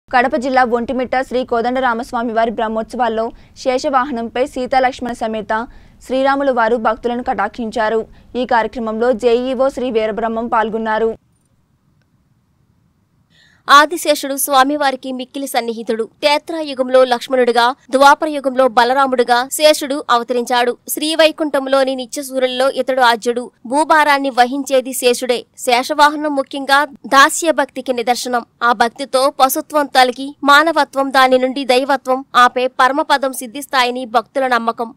కడప జిల్లా ఒంటిమిట్ట శ్రీ కోదండరామస్వామి వారి బ్రహ్మోత్సవాల్లో శేషవాహనంపై సీతాలక్ష్మణ సమేత శ్రీరాములు వారు భక్తులను కటాక్షించారు ఈ కార్యక్రమంలో జేఈఓ శ్రీ వీరబ్రహ్మం పాల్గొన్నారు ఆదిశేషుడు స్వామివారికి మిక్కిలి సన్నిహితుడు యుగంలో లక్ష్మణుడిగా ద్వాపర యుగంలో బలరాముడుగా శేషుడు అవతరించాడు శ్రీవైకుంఠంలోని నిత్యసూరుల్లో ఇతడు ఆద్యుడు భూభారాన్ని వహించేది శేషుడే శేషవాహనం ముఖ్యంగా దాస్య భక్తికి నిదర్శనం ఆ భక్తితో పశుత్వం తొలగి మానవత్వం దాని నుండి దైవత్వం ఆపే పరమపదం సిద్ధిస్తాయని భక్తుల నమ్మకం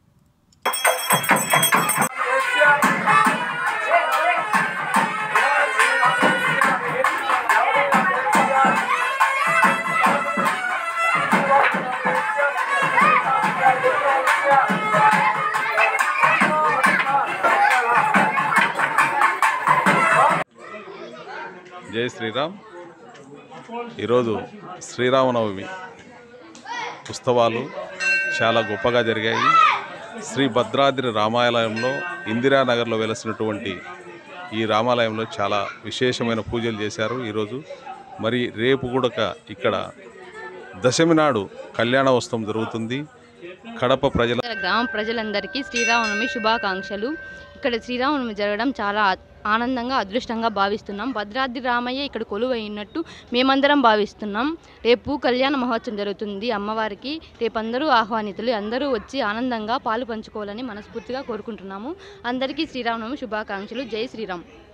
జై శ్రీరామ్ ఈరోజు శ్రీరామనవమి ఉత్సవాలు చాలా గొప్పగా జరిగాయి శ్రీ భద్రాద్రి రామాలయంలో ఇందిరానగర్లో వెలసినటువంటి ఈ రామాలయంలో చాలా విశేషమైన పూజలు చేశారు ఈరోజు మరి రేపు కూడా ఇక్కడ దశమి నాడు కళ్యాణోత్సవం జరుగుతుంది కడప ప్రజల గ్రామ ప్రజలందరికీ శ్రీరామనవమి శుభాకాంక్షలు ఇక్కడ శ్రీరామనవమి జరగడం చాలా ఆ- ఆనందంగా అదృష్టంగా భావిస్తున్నాం భద్రాద్రి రామయ్య ఇక్కడ కొలువైనట్టు మేమందరం భావిస్తున్నాం రేపు కళ్యాణ మహోత్సవం జరుగుతుంది అమ్మవారికి రేపు అందరూ ఆహ్వానితులు అందరూ వచ్చి ఆనందంగా పాలు పంచుకోవాలని మనస్ఫూర్తిగా కోరుకుంటున్నాము అందరికీ శ్రీరామనవమి శుభాకాంక్షలు జై శ్రీరామ్